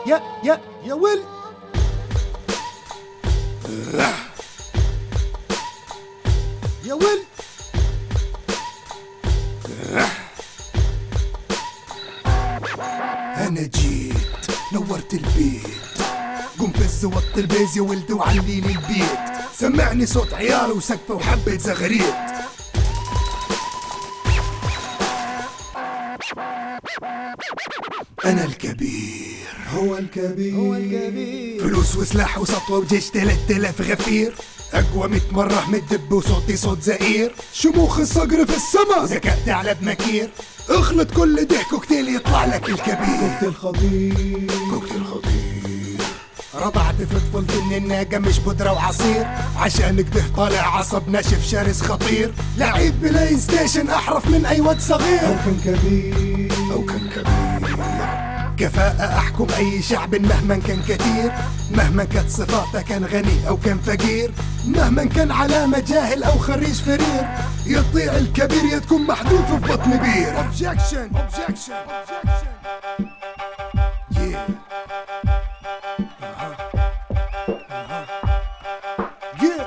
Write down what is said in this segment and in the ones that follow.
يا يا يا ويل يا ويل انا جيت نورت البيت قم فز وط البيز يا ولد وعليني البيت سمعني صوت عيال وسقفه وحبة زغريت انا الكبير هو الكبير هو الكبير فلوس وسلاح وسطوة وجيش 3000 غفير اقوى 100 مرة من الدب وصوتي صوت زئير شموخ الصقر في السما ذكاء ثعلب مكير اخلط كل ده كوكتيل يطلع لك الكبير كوكتيل خطير كوكتيل خطير رضعت في طفولتي ان الناقة مش بودرة وعصير عشان كده طالع عصب ناشف شرس خطير لعيب بلاي ستيشن احرف من اي واد أو صغير كان كبير أو كان كبير كفاءة أحكم أي شعب مهما كان كتير مهما كانت صفاته كان غني أو كان فقير مهما كان علامة جاهل أو خريج فرير يطيع الكبير يا تكون محذوف في بطن بير objection objection objection yeah yeah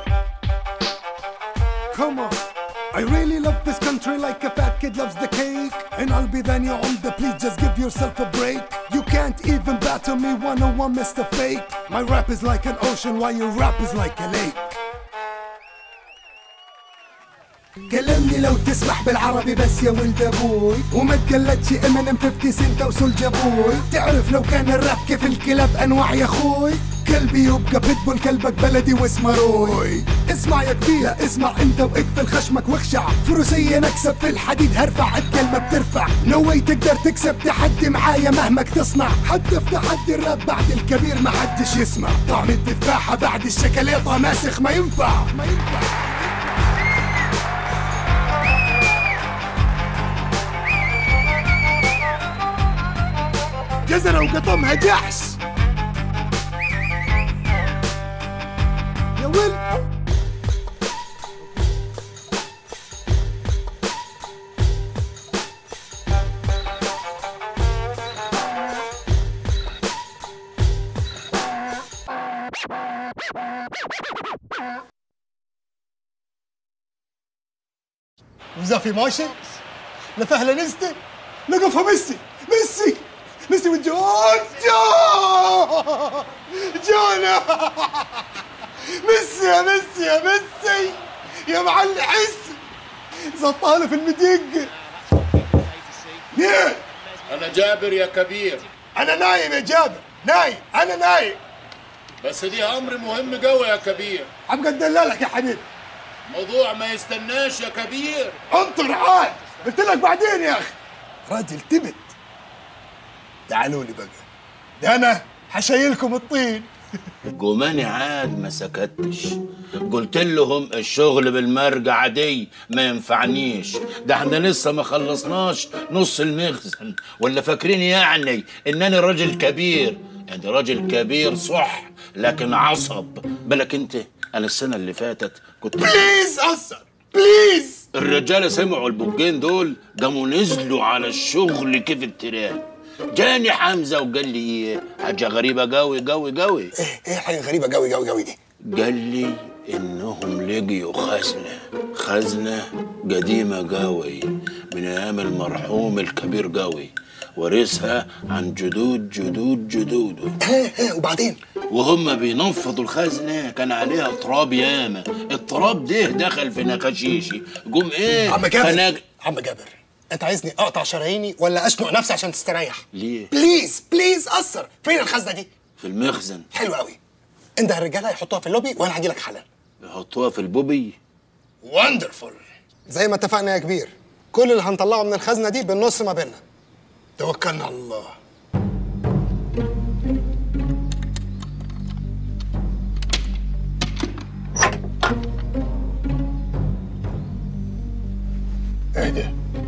come on I really love this country like a fat kid loves the cake. And I'll be the new on the please just give yourself a break. You can't even battle me one on one, Mr. Fake. My rap is like an ocean while your rap is like a lake. كلمني لو تسمح بالعربي بس يا ولد ابوي وما تقلدش امينيم 50 سنت وسولجا بوي تعرف لو كان الراب كيف الكلاب انواع يا اخوي كلبي يبقى بيتبول كلبك بلدي واسمه روي اسمع يا كبير اسمع انت واقفل خشمك واخشع فروسية نكسب في الحديد هرفع الكلمة بترفع نو واي تقدر تكسب تحدي معايا مهما تصنع حتى في تحدي الراب بعد الكبير ما حدش يسمع طعم التفاحة بعد الشكليطة ماسخ ما ينفع ما ينفع جزرة وقطمها جحش يا ويل وزافي ماشي لفهلة نزته لقفها ميسي ميسي ميسي والجون جون جون ميسي يا ميسي يا ميسي يا معلم حس زطاله في المدق مين أنا جابر يا كبير انا نايم يا جابر نايم انا نايم بس دي أمر مهم قوي يا كبير عم قد دلالك يا حبيبي موضوع ما يستناش يا كبير انطر عاد قلت لك بعدين يا اخي راجل تبت تعالوا لي بقى ده انا حشيلكم الطين جماني عاد ما سكتش قلت لهم الشغل بالمرجع دي ما ينفعنيش ده احنا لسه ما خلصناش نص المخزن ولا فاكرين يعني انني راجل كبير يعني راجل كبير صح لكن عصب بالك انت انا السنه اللي فاتت كنت بليز اثر بليز الرجاله سمعوا البوجين دول قاموا نزلوا على الشغل كيف التراب جاني حمزه وقال لي ايه حاجه غريبه قوي قوي قوي ايه ايه حاجه غريبه قوي قوي قوي دي قال لي انهم لقيوا خزنه خزنه قديمه قوي من ايام المرحوم الكبير قوي ورثها عن جدود جدود جدوده ايه ايه وبعدين وهم بينفضوا الخزنه كان عليها تراب ياما التراب ده دخل في نقاشيشي قوم ايه عم جابر فناج- عم جابر انت عايزني اقطع شراييني ولا اشنق نفسي عشان تستريح ليه بليز بليز اثر فين الخزنه دي في المخزن حلو قوي انت الرجاله هيحطوها في اللوبي وانا هجي لك حالا يحطوها في البوبي وندرفول زي ما اتفقنا يا كبير كل اللي هنطلعه من الخزنه دي بالنص ما بيننا توكلنا على الله اهدى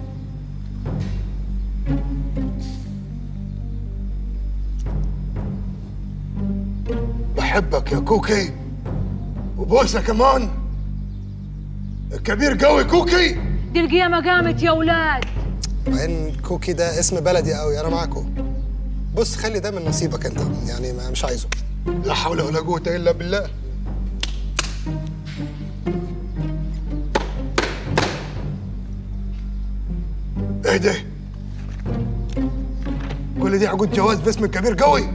بحبك يا كوكي وبوسه كمان الكبير قوي كوكي دي القيامة قامت يا ولاد وين كوكي ده اسم بلدي قوي انا معاكم بص خلي ده من نصيبك انت يعني ما مش عايزه لا حول ولا قوة إلا بالله اهدى كل دي عقود جواز باسم كبير قوي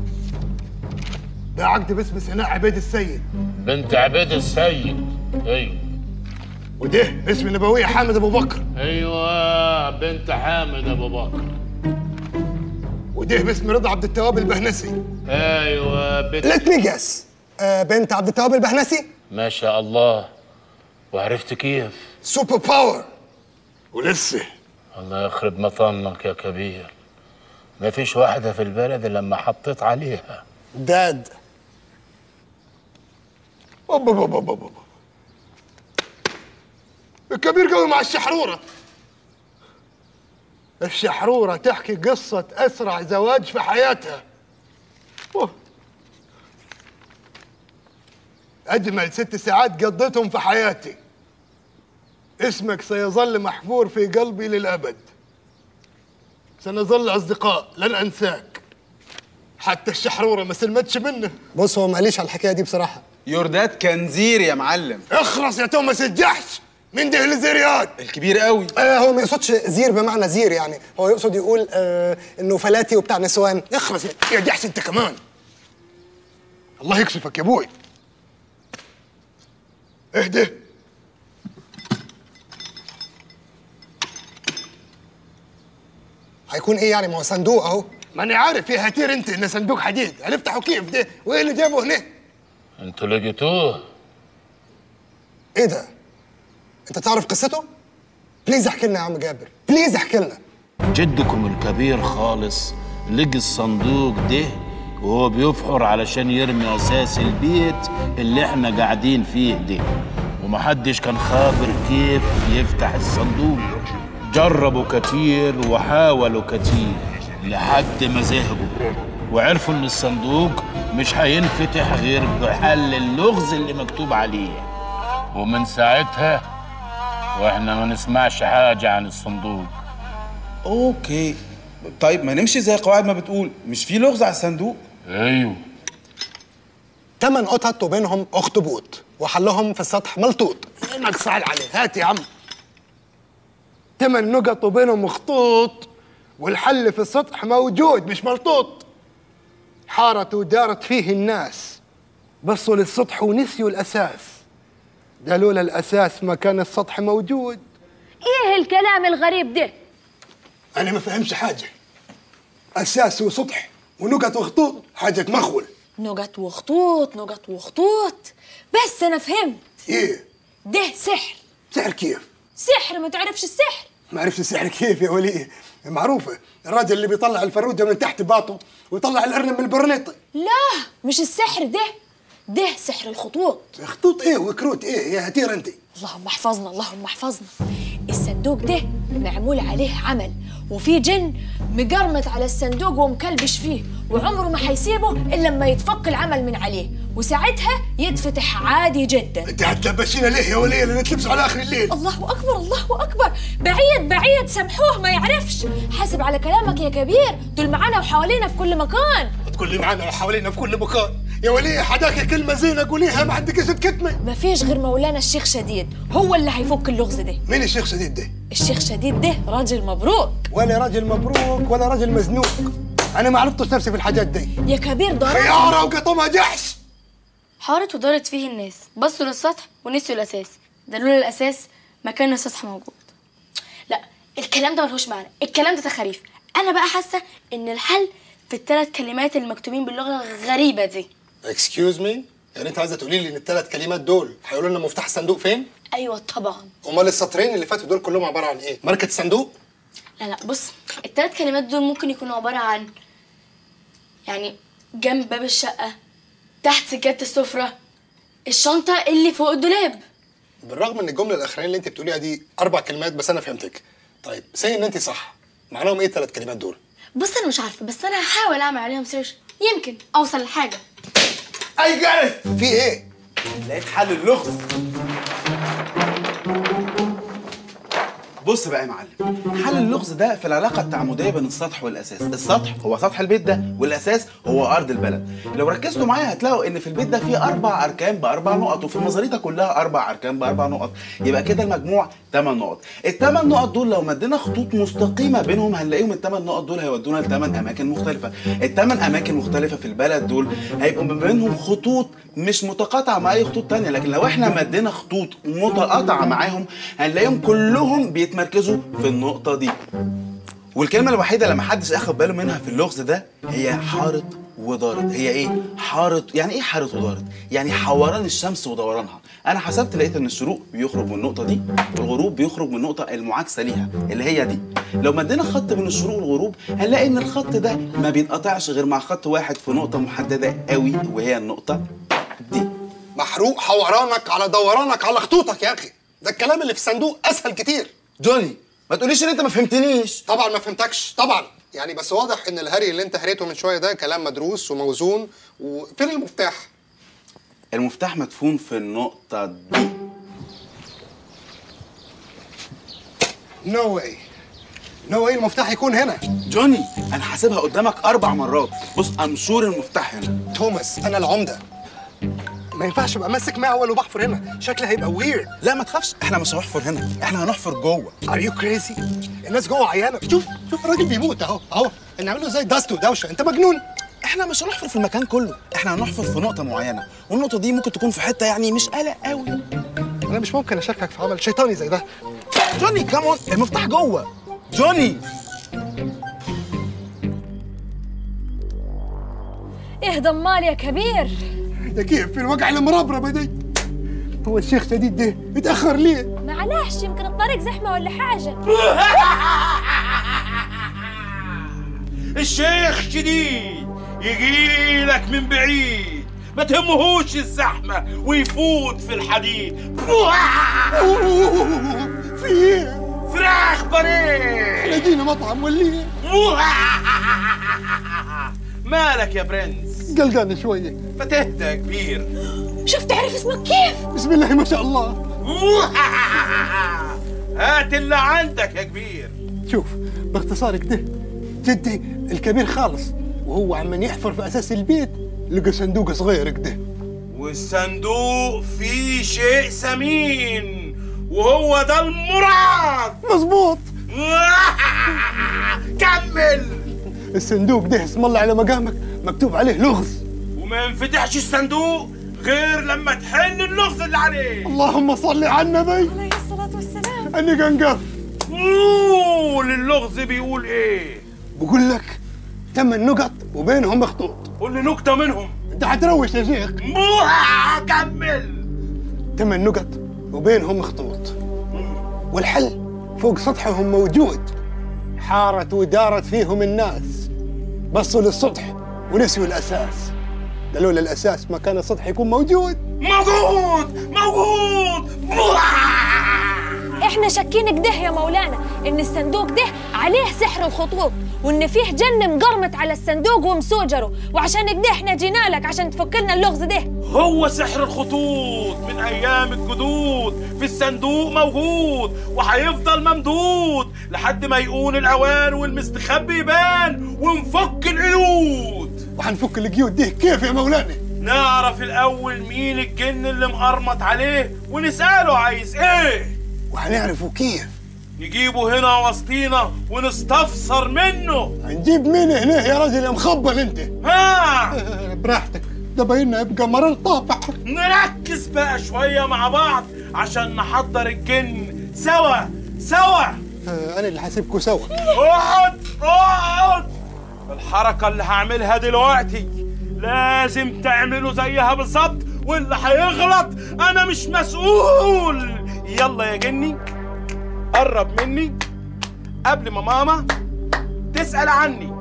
ده عقد باسم سناء عبيد السيد بنت عبيد السيد ايوه وده باسم نبوية حامد أبو بكر ايوه بنت حامد ابو بكر وده باسم رضا عبد التواب البهنسي ايوه بنت ليت مي جاس بنت عبد التواب البهنسي ما شاء الله وعرفت كيف سوبر باور ولسه الله يخرب مطنك يا كبير ما فيش واحدة في البلد إلا لما حطيت عليها داد أوبا أوبا أوبا أوبا الكبير قوي مع الشحرورة الشحرورة تحكي قصة أسرع زواج في حياتها أوه. أجمل ست ساعات قضيتهم في حياتي اسمك سيظل محفور في قلبي للأبد سنظل أصدقاء لن أنساك حتى الشحرورة ما سلمتش منه بص هو ماليش على الحكايه دي بصراحه يوردات كنزير يا معلم اخرس يا توماس الجحش من ده الزريات الكبير قوي آه هو ما يقصدش زير بمعنى زير يعني هو يقصد يقول آه انه فلاتي وبتاع نسوان اخرس يا- يا جحش انت كمان الله يكشفك يا ابوي اهدى هيكون ايه يعني ما هو صندوق اهو ماني عارف يا هتير انت ان صندوق حديد هنفتحه كيف ده وايه اللي جابه هنا انتوا لقيتوه ايه ده انت تعرف قصته بليز احكي لنا يا عم جابر بليز احكي لنا جدكم الكبير خالص لقي الصندوق ده وهو بيفحر علشان يرمي اساس البيت اللي احنا قاعدين فيه ده ومحدش كان خابر كيف يفتح الصندوق جربوا كتير وحاولوا كتير لحد ما زهقوا وعرفوا ان الصندوق مش هينفتح غير بحل اللغز اللي مكتوب عليه ومن ساعتها واحنا ما نسمعش حاجة عن الصندوق اوكي طيب ما نمشي زي قواعد ما بتقول مش في لغز على الصندوق ايوه تمن قطط وبينهم اخطبوط وحلهم في السطح ملطوط انك صعل عليه هات يا عم ثمان نقط وبينهم خطوط والحل في السطح موجود مش ملطوط حارت ودارت فيه الناس بصوا للسطح ونسيوا الاساس ده لولا الاساس ما كان السطح موجود ايه الكلام الغريب ده انا ما فهمش حاجه اساس وسطح ونقط وخطوط حاجه مخول نقط وخطوط نقط وخطوط بس انا فهمت ايه ده سحر سحر كيف سحر ما تعرفش السحر ما عرفت السحر كيف يا ولي معروفة الراجل اللي بيطلع الفرودة من تحت باطه ويطلع الأرنب من البرنيطة لا مش السحر ده ده سحر الخطوط خطوط ايه وكروت ايه يا هتير انت اللهم احفظنا اللهم احفظنا الصندوق ده معمول عليه عمل وفي جن مقرمت على الصندوق ومكلبش فيه وعمره ما حيسيبه الا لما يتفك العمل من عليه وساعتها يتفتح عادي جدا انت هتلبسينا ليه يا ولي اللي نتلبس على اخر الليل الله اكبر الله اكبر بعيد بعيد سامحوه ما يعرفش حاسب على كلامك يا كبير دول معانا وحوالينا في كل مكان تقول لي معانا وحوالينا في كل مكان يا ولي حداك كلمة زينة قوليها ما عندك اسم كتمة ما فيش غير مولانا الشيخ شديد هو اللي هيفك اللغز ده مين الشيخ شديد ده؟ الشيخ شديد ده راجل مبروك ولا راجل مبروك ولا راجل مزنوق انا ما عرفتش نفسي في الحاجات دي يا كبير ده راجل خيارة وقطمها جحش حارت ودارت فيه الناس بصوا للسطح ونسيوا الأساس ده لولا الأساس ما كان السطح موجود لا الكلام ده ملهوش معنى الكلام ده تخاريف أنا بقى حاسة إن الحل في الثلاث كلمات المكتوبين باللغة الغريبة دي اكسكيوز مي يعني انت عايزه تقولي لي ان الثلاث كلمات دول هيقولوا لنا مفتاح الصندوق فين؟ أيوة طبعا امال السطرين اللي فاتوا دول كلهم عباره عن ايه؟ ماركه الصندوق؟ لا لا بص الثلاث كلمات دول ممكن يكونوا عبارة عن يعني جنب باب الشقة تحت سجادة السفرة الشنطة اللي فوق الدولاب بالرغم ان الجمله الاخرانيه اللي انت بتقوليها دي اربع كلمات بس انا فهمتك طيب سي ان انت صح معناهم ايه الثلاث كلمات دول؟ بص أنا مش عارفة بس أنا هحاول أعمل عليهم سيرش يمكن أوصل لحاجة اي جاري في ايه؟ لقيت حل اللغز بص بقى يا معلم حل اللغز ده في العلاقه التعامديه بين السطح والاساس السطح هو سطح البيت ده والاساس هو ارض البلد لو ركزتوا معايا هتلاقوا ان في البيت ده فيه اربع اركان باربع نقط وفي المزاريطه كلها اربع اركان باربع نقط يبقى كده المجموع 8 نقط الثمان نقط دول لو مدينا خطوط مستقيمه بينهم هنلاقيهم الثمان نقط دول هيودونا لثمان اماكن مختلفه الثمان اماكن مختلفه في البلد دول هيبقوا ما بينهم خطوط مش متقاطعه مع اي خطوط تانية لكن لو احنا مدينا خطوط متقاطعه معاهم هنلاقيهم كلهم بيتمركزوا في النقطه دي والكلمة الوحيدة اللي محدش اخد باله منها في اللغز ده هي حارت ودارت هي ايه؟ حارت يعني ايه حارت ودارت؟ يعني حوران الشمس ودورانها انا حسبت لقيت ان الشروق بيخرج من النقطة دي والغروب بيخرج من النقطة المعاكسة ليها اللي هي دي لو مدينا خط بين الشروق والغروب هنلاقي ان الخط ده ما بينقطعش غير مع خط واحد في نقطة محددة قوي وهي النقطة دي محروق حورانك على دورانك على خطوطك يا اخي ده الكلام اللي في الصندوق اسهل كتير جوني ما تقوليش ان انت ما فهمتنيش طبعا ما فهمتكش طبعا يعني بس واضح ان الهري اللي انت هريته من شويه ده كلام مدروس وموزون وفين المفتاح المفتاح مدفون في النقطة دي نو واي نو واي المفتاح يكون هنا جوني انا حاسبها قدامك اربع مرات بص امشور المفتاح هنا توماس انا العمده ما ينفعش ابقى ماسك معول وبحفر هنا شكلي هيبقى ويرد لا ما تخافش احنا مش هنحفر هنا احنا هنحفر جوه ار يو كريزي الناس جوه عيانه شوف شوف الراجل بيموت اهو اهو نعمل له زي دست ودوشه انت مجنون احنا مش هنحفر في المكان كله احنا هنحفر في نقطة معينة والنقطة دي ممكن تكون في حتة يعني مش قلق قوي انا مش ممكن اشاركك في عمل شيطاني زي ده جوني كامون المفتاح جوه جوني اهدى امال يا كبير ده كيف في الوجع المربربه دي هو الشيخ شديد ده اتاخر ليه معلش يمكن الطريق زحمه ولا حاجه الشيخ شديد يجي لك من بعيد ما تهمهوش الزحمة ويفوت في الحديد في ايه فراخ بانيه لقينا مطعم ولا ايه مالك يا برنس قلقان شويه ما تهدى يا كبير شوف تعرف اسمك كيف بسم الله ما شاء الله هات اللي عندك يا كبير شوف باختصار كده جدي الكبير خالص وهو عمال يحفر في اساس البيت لقى صندوق صغير كده والصندوق فيه شيء ثمين وهو ده المراد مظبوط كمل الصندوق ده اسم الله على مقامك مكتوب عليه لغز وما ينفتحش الصندوق غير لما تحل اللغز اللي عليه اللهم صل على النبي عليه الصلاه والسلام اني قنقف قول اللغز بيقول ايه بقول لك ثمان نقط وبينهم خطوط قول لي نكتة منهم انت حتروش يا شيخ موها كمل ثمان نقط وبينهم خطوط والحل فوق سطحهم موجود حارت ودارت فيهم الناس بصوا للسطح ونسيوا الاساس ده لولا الاساس ما كان السطح يكون موجود موجود موجود احنا شاكين كده يا مولانا ان الصندوق ده عليه سحر الخطوط وان فيه جن مقرمت على الصندوق ومسوجره وعشان كده احنا جينا لك عشان تفك لنا اللغز ده هو سحر الخطوط من ايام الجدود في الصندوق موجود وهيفضل ممدود لحد ما يقون الاوان والمستخبي يبان ونفك القيود وحنفك القيود دي كيف يا مولانا نعرف الاول مين الجن اللي مقرمط عليه ونساله عايز ايه وحنعرفوا كيف نجيبه هنا وسطينا ونستفسر منه هنجيب مين هنا يا راجل يا مخبل انت ها براحتك ده بايننا يبقى مرار طافح نركز بقى شوية مع بعض عشان نحضر الجن سوا سوا آه، انا اللي حاسبكوا سوا اقعد اقعد الحركة اللي هعملها دلوقتي لازم تعملوا زيها بالظبط واللي هيغلط انا مش مسؤول يلا يا جني قرب مني قبل ما ماما تسأل عني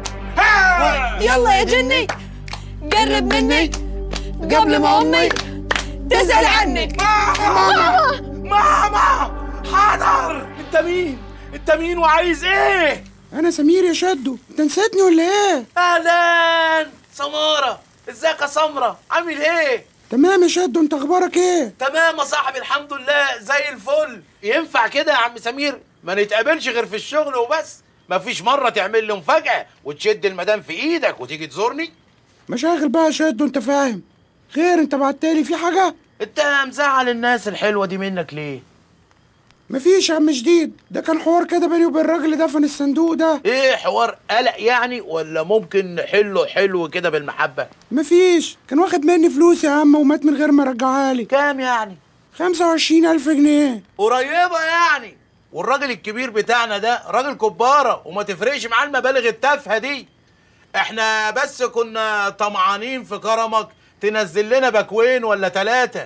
ها! يلا يا جني قرب مني قبل ما امي تسال عنك ماما ماما حاضر انت مين انت مين وعايز ايه انا سمير يا شدو انت نسيتني ولا ايه اهلا سمارة ازيك يا سمرة عامل ايه تمام يا شدو انت اخبارك ايه تمام يا صاحبي الحمد لله زي الفل ينفع كده يا عم سمير ما نتقابلش غير في الشغل وبس مفيش مرة تعمل لي مفاجأة وتشد المدام في ايدك وتيجي تزورني مشاغل بقى شد وانت فاهم خير انت بعتلي في حاجة انت مزعل الناس الحلوة دي منك ليه مفيش يا عم جديد ده كان حوار كده بيني وبين الراجل اللي دفن الصندوق ده ايه حوار قلق يعني ولا ممكن نحله حلو كده بالمحبة مفيش كان واخد مني فلوس يا عم ومات من غير ما رجعها لي كام يعني خمسة وعشرين ألف جنيه قريبة يعني والراجل الكبير بتاعنا ده راجل كبارة وما تفرقش معاه المبالغ التافهة دي احنا بس كنا طمعانين في كرمك تنزل لنا باكوين ولا ثلاثة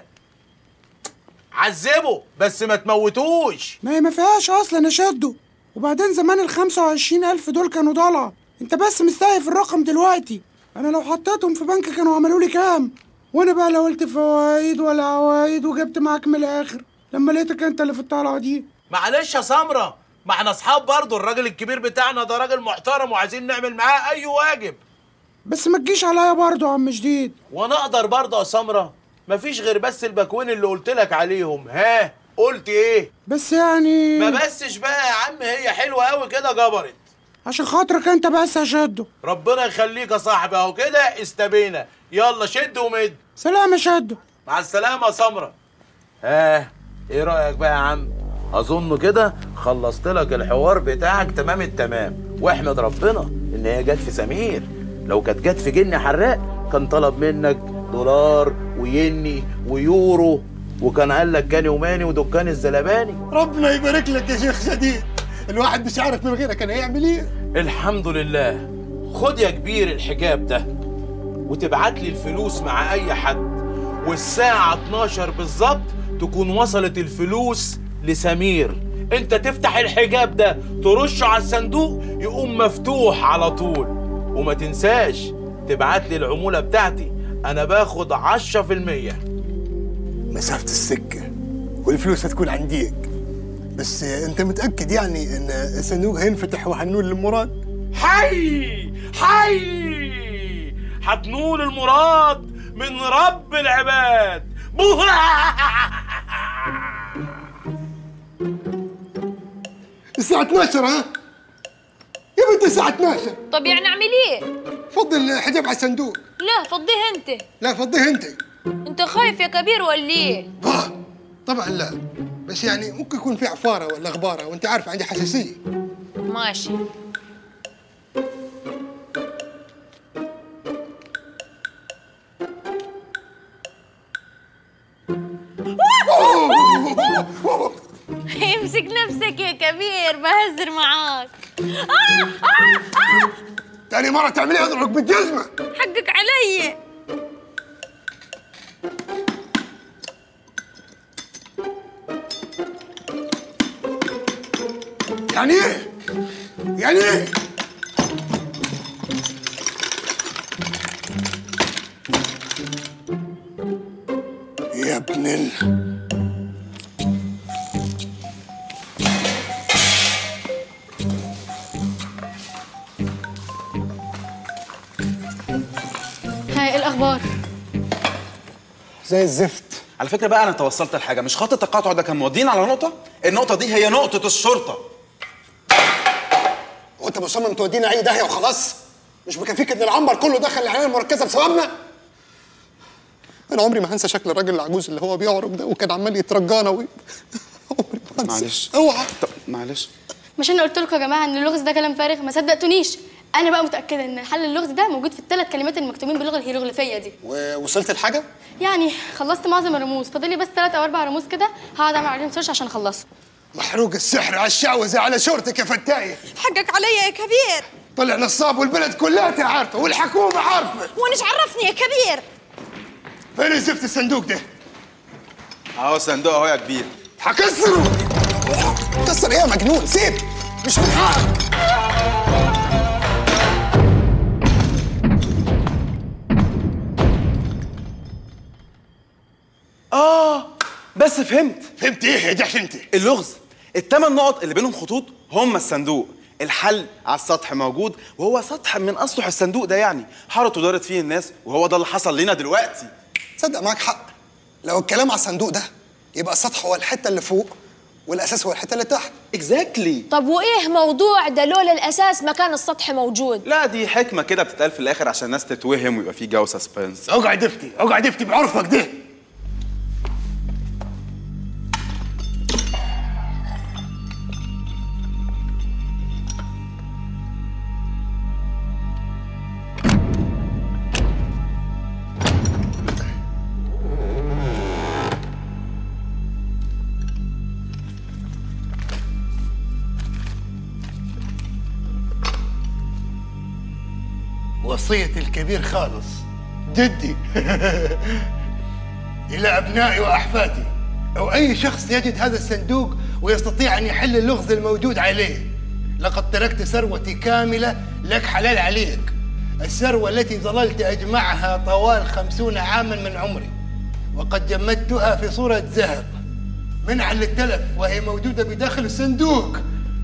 عذبه بس ما تموتوش ما هي ما فيهاش أصلا يا شدو وبعدين زمان الخمسة وعشرين ألف دول كانوا ضلع انت بس مستهيف الرقم دلوقتي أنا لو حطيتهم في بنك كانوا عملوا لي كام وأنا بقى لا قلت فوايد ولا عوايد وجبت معاك من الآخر لما لقيتك انت اللي في الطلعة دي معلش يا سمرة ما احنا اصحاب برضه الراجل الكبير بتاعنا ده راجل محترم وعايزين نعمل معاه اي واجب بس ما تجيش عليا برضه يا عم جديد وانا اقدر برضه يا سمرة مفيش غير بس الباكوين اللي قلت لك عليهم ها قلت ايه بس يعني ما بسش بقى يا عم هي حلوه قوي كده جبرت عشان خاطرك انت بس يا شدو ربنا يخليك يا صاحبي اهو كده استبينا يلا شد ومد سلام يا شدو مع السلامه يا سمره ها ايه رايك بقى يا عم اظن كده خلصت لك الحوار بتاعك تمام التمام واحمد ربنا ان هي جت في سمير لو كانت جت في جن حراق كان طلب منك دولار ويني ويورو وكان قال لك كاني وماني ودكان الزلباني ربنا يبارك لك يا شيخ شديد الواحد مش عارف من غيرك كان هيعمل ايه الحمد لله خد يا كبير الحجاب ده وتبعت لي الفلوس مع اي حد والساعة 12 بالظبط تكون وصلت الفلوس لسمير انت تفتح الحجاب ده ترشه على الصندوق يقوم مفتوح على طول وما تنساش تبعت لي العمولة بتاعتي انا باخد 10% مسافة السكة والفلوس هتكون عنديك بس انت متأكد يعني ان الصندوق هينفتح وهنقول للمراد حي حي هتنول المراد من رب العباد الساعة 12 ها؟ يا بنت الساعة 12 طب يعني اعمل ايه فضل الحجاب على الصندوق لا فضيه انت لا فضيه انت انت خايف يا كبير ولا ايه آه طبعا لا بس يعني ممكن يكون في عفارة ولا غبارة وانت عارف عندي حساسية ماشي امسك نفسك يا كبير بهزر معاك تاني مرة تعمليها اضربك بالجزمة حقك علي يعني ايه؟ يعني ايه؟ يا ابن ال هاي إيه الاخبار زي الزفت على فكره بقى انا توصلت لحاجه مش خط التقاطع ده كان مودينا على نقطه النقطه دي هي نقطه الشرطه وانت مصمم تودينا اي داهيه وخلاص مش مكفيك ان العنبر كله دخل العنايه المركزه بسببنا انا عمري ما هنسى شكل الراجل العجوز اللي هو بيعرج ده وكان عمال يترجانا و... عمري ما هنسى معلش. اوعى طب معلش مش انا قلت لكم يا جماعه ان اللغز ده كلام فارغ ما صدقتونيش انا بقى متاكده ان حل اللغز ده موجود في الثلاث كلمات المكتوبين باللغه الهيروغليفيه دي ووصلت لحاجه يعني خلصت معظم الرموز فاضل لي بس ثلاث او اربع رموز كده هقعد اعمل عليهم سيرش عشان اخلصهم محروق السحر على الشعوذه على شورتك يا فتايه حقك عليا يا كبير طلع نصاب والبلد كلها عارفه والحكومه عارفه ونش عرفني يا كبير فين زفت الصندوق ده؟ اهو صندوق اهو يا كبير هكسره كسر ايه يا مجنون سيب مش من حقك اه بس فهمت فهمت ايه يا جحش انت؟ اللغز الثمان نقط اللي بينهم خطوط هم الصندوق الحل على السطح موجود وهو سطح من اسطح الصندوق ده يعني حارت ودارت فيه الناس وهو ده اللي حصل لنا دلوقتي تصدق معاك حق لو الكلام على الصندوق ده يبقى السطح هو الحته اللي فوق والاساس هو الحته اللي تحت اكزاكتلي طب وايه موضوع ده لولا الاساس ما كان السطح موجود لا دي حكمه كده بتتقال في الاخر عشان الناس تتوهم ويبقى في جو سسبنس اقعد افتي اقعد افتي بعرفك ده وصية الكبير خالص جدي إلى أبنائي وأحفادي أو أي شخص يجد هذا الصندوق ويستطيع أن يحل اللغز الموجود عليه لقد تركت ثروتي كاملة لك حلال عليك الثروة التي ظللت أجمعها طوال خمسون عاما من عمري وقد جمدتها في صورة ذهب منعا للتلف وهي موجودة بداخل الصندوق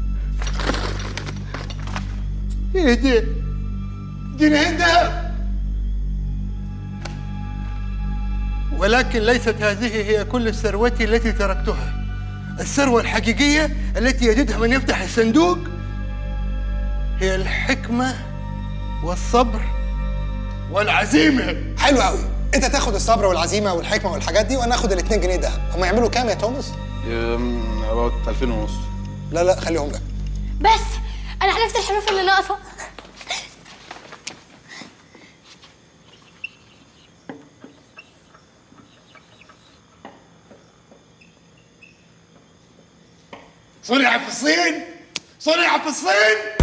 ايه ده؟ جنيه ذهب ولكن ليست هذه هي كل ثروتي التي تركتها الثروة الحقيقية التي يجدها من يفتح الصندوق هي الحكمة والصبر والعزيمة حلو قوي انت تاخد الصبر والعزيمه والحكمه والحاجات دي وانا اخد ال 2 جنيه دهب هم يعملوا كام يا توماس اباوت 2000 ونص لا لا خليهم لك بس انا عرفت الحروف اللي ناقصه صنع في الصين صنع في الصين